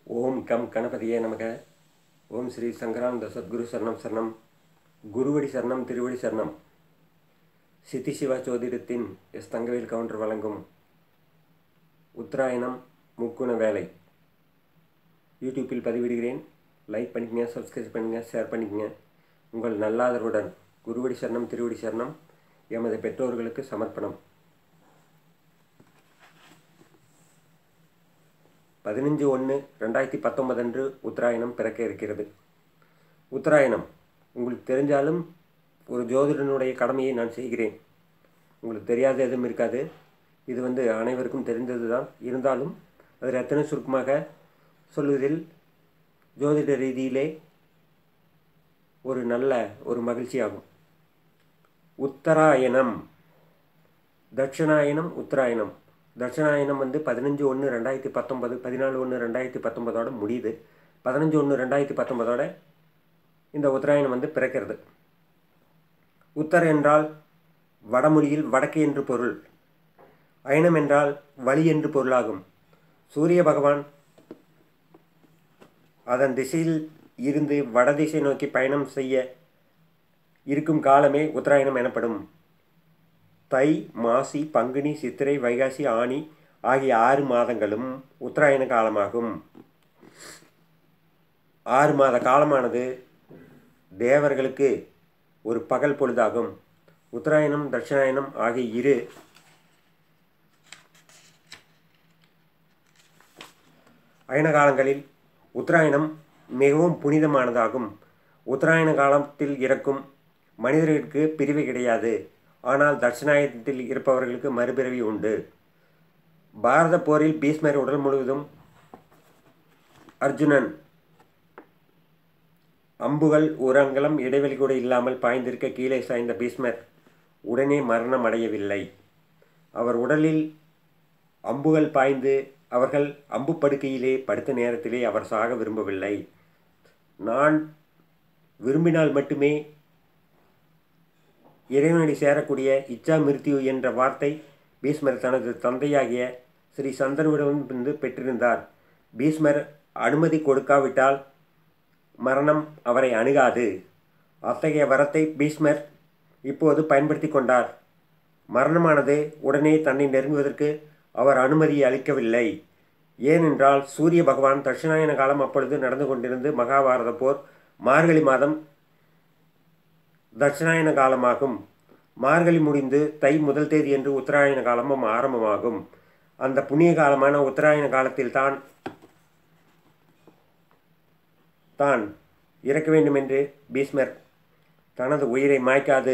ஓம் come கணபதியே நமக ஓம் ஸ்ரீ சங்கரானந்த சத்குரு சரணம் சரணம் குருவடி சரணம் திருவடி சரணம் சித்தி சிவா ஜோதிடத்தின் எஸ் தங்கவேல் கவுண்டர் வழங்கும் உத்தராயணம் முக்குண வேலை யூடியூப்பில் பதிவிடுகிறேன் லைக் பண்ணிக்கங்க சப்ஸ்கிரைப் பண்ணுங்க ஷேர் பண்ணிக்கங்க உங்கள் நல்லாதரவுடன் குருவடி சரணம் திருவடி சரணம் எமது பெற்றோர்களுக்கு சமர்ப்பணம் பதினஞ்சு ஒன்று ரெண்டாயிரத்தி பத்தொன்பது அன்று உத்தராயணம் பிறக்க இருக்கிறது உத்தராயணம் உங்களுக்கு தெரிஞ்சாலும் ஒரு ஜோதிடனுடைய கடமையை நான் செய்கிறேன் உங்களுக்கு தெரியாத எதுவும் இருக்காது இது வந்து அனைவருக்கும் தெரிந்தது தான் இருந்தாலும் அது ரத்தன சுருக்கமாக சொல்வதில் ஜோதிட ரீதியிலே ஒரு நல்ல ஒரு மகிழ்ச்சியாகும் உத்தராயணம் தட்சிணாயனம் உத்தராயணம் தட்சிணாயனம் வந்து பதினஞ்சு ஒன்று ரெண்டாயிரத்தி பத்தொன்பது பதினாலு ஒன்று ரெண்டாயிரத்தி பத்தொன்பதோட முடியுது பதினஞ்சு ஒன்று ரெண்டாயிரத்தி பத்தொன்பதோட இந்த உத்தராயணம் வந்து பிறக்கிறது உத்தர் என்றால் வடமொழியில் வடக்கு என்று பொருள் அயனம் என்றால் வழி என்று பொருளாகும் சூரிய பகவான் அதன் திசையில் இருந்து வடதிசை நோக்கி பயணம் செய்ய இருக்கும் காலமே உத்தராயணம் எனப்படும் தை மாசி பங்குனி சித்திரை வைகாசி ஆனி ஆகிய ஆறு மாதங்களும் உத்தராயண காலமாகும் ஆறு மாத காலமானது தேவர்களுக்கு ஒரு பகல் பொழுதாகும் உத்தராயணம் தட்சிணாயனம் ஆகிய இரு அயன காலங்களில் உத்தராயணம் மிகவும் புனிதமானதாகும் உத்தராயண காலத்தில் இறக்கும் மனிதர்களுக்கு பிரிவு கிடையாது ஆனால் தட்சிணாயனத்தில் இருப்பவர்களுக்கு மறுபிறவி உண்டு பாரத போரில் பீஸ்மர் உடல் முழுவதும் அர்ஜுனன் அம்புகள் ஒரு அங்கலம் இடைவெளி கூட இல்லாமல் பாய்ந்திருக்க கீழே சாய்ந்த பீஸ்மர் உடனே மரணம் அடையவில்லை அவர் உடலில் அம்புகள் பாய்ந்து அவர்கள் அம்பு படுக்கையிலே படுத்த நேரத்திலே அவர் சாக விரும்பவில்லை நான் விரும்பினால் மட்டுமே இறைவனடி சேரக்கூடிய இச்சா மிருத்யு என்ற வார்த்தை பீஸ்மர் தனது தந்தையாகிய ஸ்ரீ சந்தனுவிடமிருந்து பெற்றிருந்தார் பீஸ்மர் அனுமதி கொடுக்காவிட்டால் மரணம் அவரை அணுகாது அத்தகைய வரத்தை பீஸ்மர் இப்போது பயன்படுத்தி கொண்டார் மரணமானது உடனே தன்னை நெருங்குவதற்கு அவர் அனுமதி அளிக்கவில்லை ஏனென்றால் சூரிய பகவான் தட்சிணாயன காலம் அப்பொழுது நடந்து கொண்டிருந்து மகாபாரத போர் மார்கழி மாதம் தட்சிணாயன காலமாகும் மார்கழி முடிந்து தை முதல் தேதி என்று உத்தராயண காலமும் ஆரம்பமாகும் அந்த புண்ணிய காலமான உத்தராயண காலத்தில் தான் தான் இறக்க வேண்டும் என்று பீஸ்மர் தனது உயிரை மாய்க்காது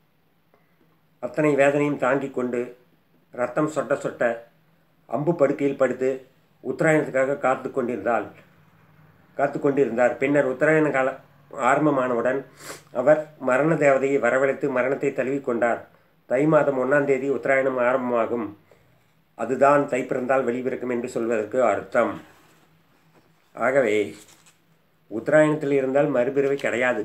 அத்தனை வேதனையும் தாங்கிக் கொண்டு ரத்தம் சொட்ட சொட்ட அம்பு படுக்கையில் படுத்து உத்தராயணத்துக்காக காத்து கொண்டிருந்தாள் காத்து கொண்டிருந்தார் பின்னர் உத்தராயண கால ஆரம்பமானவுடன் அவர் மரண தேவதையை வரவழைத்து மரணத்தை தழுவிக்கொண்டார் தை மாதம் ஒன்றாம் தேதி உத்தராயணம் ஆரம்பமாகும் அதுதான் தை பிறந்தால் வெளிபிறக்கும் என்று சொல்வதற்கு அர்த்தம் ஆகவே உத்தராயணத்தில் இருந்தால் மறுபிறவை கிடையாது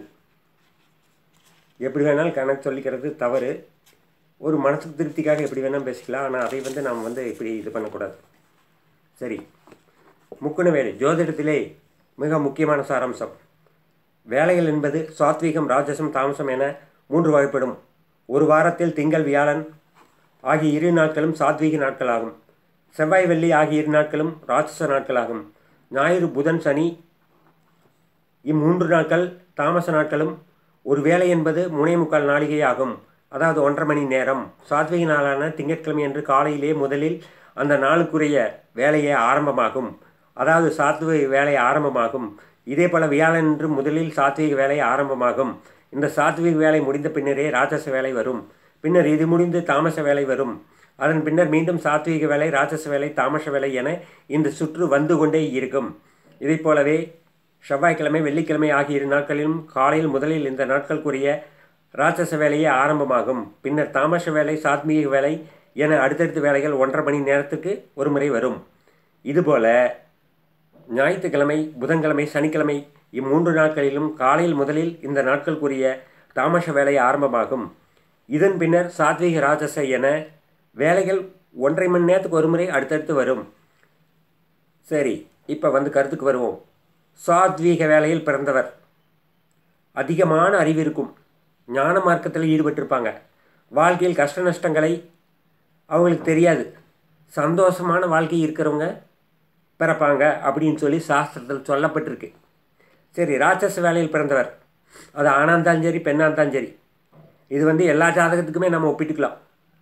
எப்படி வேணாலும் கணக்கு சொல்லிக்கிறது தவறு ஒரு மனசு திருப்திக்காக எப்படி வேணால் பேசிக்கலாம் ஆனால் அதை வந்து நாம் வந்து இப்படி இது பண்ணக்கூடாது சரி முக்குண வேலை ஜோதிடத்திலே மிக முக்கியமான சாராம்சம் வேலைகள் என்பது சாத்வீகம் ராஜசம் தாமசம் என மூன்று வகைப்படும் ஒரு வாரத்தில் திங்கள் வியாழன் ஆகிய இரு நாட்களும் சாத்வீக நாட்களாகும் செவ்வாய் வெள்ளி ஆகிய இரு நாட்களும் ராட்சச நாட்களாகும் ஞாயிறு புதன் சனி இம்மூன்று நாட்கள் தாமச நாட்களும் ஒரு வேலை என்பது மூணே முக்கால் நாளிகை ஆகும் அதாவது ஒன்றரை மணி நேரம் சாத்வீக நாளான திங்கட்கிழமை என்று காலையிலே முதலில் அந்த நாளுக்குரிய வேலையே ஆரம்பமாகும் அதாவது சாத்வீக வேலை ஆரம்பமாகும் இதே போல வியாழன் என்று முதலில் சாத்வீக வேலை ஆரம்பமாகும் இந்த சாத்வீக வேலை முடிந்த பின்னரே ராட்சச வேலை வரும் பின்னர் இது முடிந்து தாமச வேலை வரும் அதன் பின்னர் மீண்டும் சாத்வீக வேலை ராட்சச வேலை தாமச வேலை என இந்த சுற்று வந்து கொண்டே இருக்கும் இதை போலவே செவ்வாய்க்கிழமை வெள்ளிக்கிழமை ஆகிய இரு நாட்களிலும் காலையில் முதலில் இந்த நாட்களுக்குரிய ராட்சச வேலையே ஆரம்பமாகும் பின்னர் தாமச வேலை சாத்மீக வேலை என அடுத்தடுத்த வேலைகள் ஒன்றரை மணி நேரத்துக்கு ஒரு முறை வரும் இதுபோல ஞாயிற்றுக்கிழமை புதன்கிழமை சனிக்கிழமை இம்மூன்று நாட்களிலும் காலையில் முதலில் இந்த நாட்களுக்குரிய தாமச வேலை ஆரம்பமாகும் இதன் பின்னர் சாத்வீக ராஜச என வேலைகள் ஒன்றரை மணி நேரத்துக்கு ஒரு முறை அடுத்தடுத்து வரும் சரி இப்போ வந்து கருத்துக்கு வருவோம் சாத்வீக வேலையில் பிறந்தவர் அதிகமான அறிவு இருக்கும் ஞான மார்க்கத்தில் ஈடுபட்டிருப்பாங்க வாழ்க்கையில் கஷ்ட நஷ்டங்களை அவங்களுக்கு தெரியாது சந்தோஷமான வாழ்க்கை இருக்கிறவங்க பிறப்பாங்க அப்படின்னு சொல்லி சாஸ்திரத்தில் சொல்லப்பட்டிருக்கு சரி ராட்சச வேலையில் பிறந்தவர் அது ஆணாக இருந்தாலும் சரி பெண்ணாக இருந்தாலும் சரி இது வந்து எல்லா ஜாதகத்துக்குமே நம்ம ஒப்பிட்டுக்கலாம்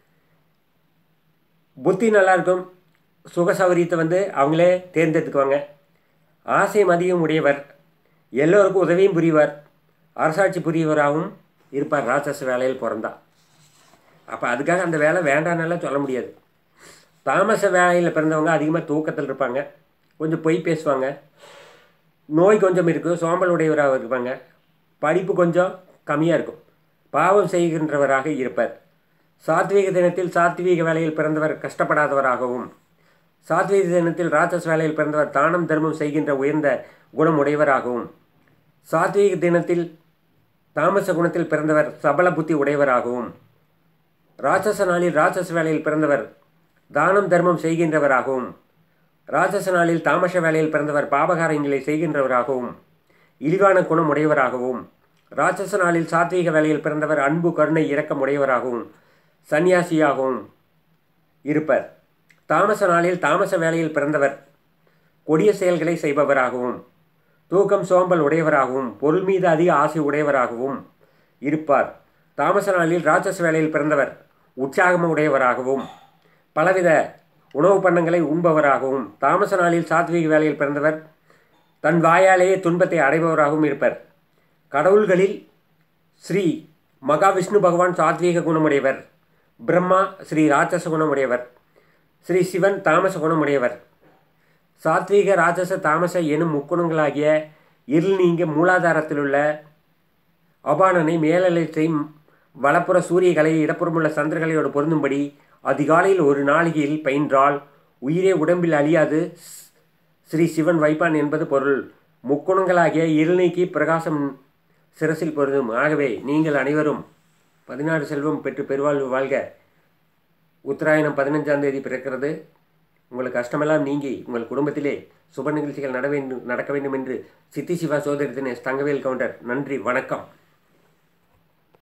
புத்தி நல்லா இருக்கும் சுக சௌகரியத்தை வந்து அவங்களே தேர்ந்தெடுத்துக்குவாங்க ஆசை மதியம் உடையவர் எல்லோருக்கும் உதவியும் புரிவார் அரசாட்சி புரியவராகவும் இருப்பார் ராட்சச வேலையில் பிறந்தா அப்போ அதுக்காக அந்த வேலை வேண்டாம்னாலாம் சொல்ல முடியாது தாமச வேலையில் பிறந்தவங்க அதிகமாக தூக்கத்தில் இருப்பாங்க கொஞ்சம் பொய் பேசுவாங்க நோய் கொஞ்சம் இருக்கும் சோம்பல் உடையவராக இருப்பாங்க படிப்பு கொஞ்சம் கம்மியாக இருக்கும் பாவம் செய்கின்றவராக இருப்பார் சாத்வீக தினத்தில் சாத்வீக வேலையில் பிறந்தவர் கஷ்டப்படாதவராகவும் சாத்வீக தினத்தில் ராட்சஸ் வேலையில் பிறந்தவர் தானம் தர்மம் செய்கின்ற உயர்ந்த குணமுடையவராகவும் சாத்வீக தினத்தில் தாமச குணத்தில் பிறந்தவர் சபல புத்தி உடையவராகவும் ராட்சச நாளில் ராட்சச வேலையில் பிறந்தவர் தானம் தர்மம் செய்கின்றவராகவும் ராட்சச நாளில் தாமச வேலையில் பிறந்தவர் பாபகாரங்களை செய்கின்றவராகவும் இழிவான குணம் உடையவராகவும் ராட்சச நாளில் சாத்வீக வேலையில் பிறந்தவர் அன்பு கருணை இரக்கம் உடையவராகவும் சந்நியாசியாகவும் இருப்பர் தாமச நாளில் தாமச வேலையில் பிறந்தவர் கொடிய செயல்களை செய்பவராகவும் தூக்கம் சோம்பல் உடையவராகவும் பொருள் மீது அதிக ஆசை உடையவராகவும் இருப்பார் தாமச நாளில் ராட்சச வேலையில் பிறந்தவர் உற்சாகம் உடையவராகவும் பலவித உணவுப் பண்டங்களை உண்பவராகவும் தாமச நாளில் சாத்வீக வேலையில் பிறந்தவர் தன் வாயாலேயே துன்பத்தை அடைபவராகவும் இருப்பர் கடவுள்களில் ஸ்ரீ மகாவிஷ்ணு பகவான் சாத்வீக குணமுடையவர் பிரம்மா ஸ்ரீ ராட்சச குணமுடையவர் ஸ்ரீ சிவன் தாமச குணமுடையவர் சாத்வீக ராட்சச தாமச எனும் முக்குணங்களாகிய இருள் நீங்க மூலாதாரத்திலுள்ள அபானனை மேலலை செய்யும் வலப்புற சூரிய கலையை இடப்புறமுள்ள சந்திரகலையோடு பொருந்தும்படி அதிகாலையில் ஒரு நாளிகையில் பயின்றால் உயிரே உடம்பில் அழியாது ஸ்ரீ சிவன் வைப்பான் என்பது பொருள் முக்குணங்களாகிய இருள் நீக்கி பிரகாசம் சிரசில் பொருந்தும் ஆகவே நீங்கள் அனைவரும் பதினாறு செல்வம் பெற்று பெருவாழ்வு வாழ்க உத்தராயணம் பதினஞ்சாம் தேதி பிறக்கிறது உங்கள் கஷ்டமெல்லாம் நீங்கி உங்கள் குடும்பத்திலே சுப நிகழ்ச்சிகள் நட வேண்டும் நடக்க வேண்டும் என்று சித்தி சிவா சோதரி தினேஷ் தங்கவேல் கவுண்டர் நன்றி வணக்கம்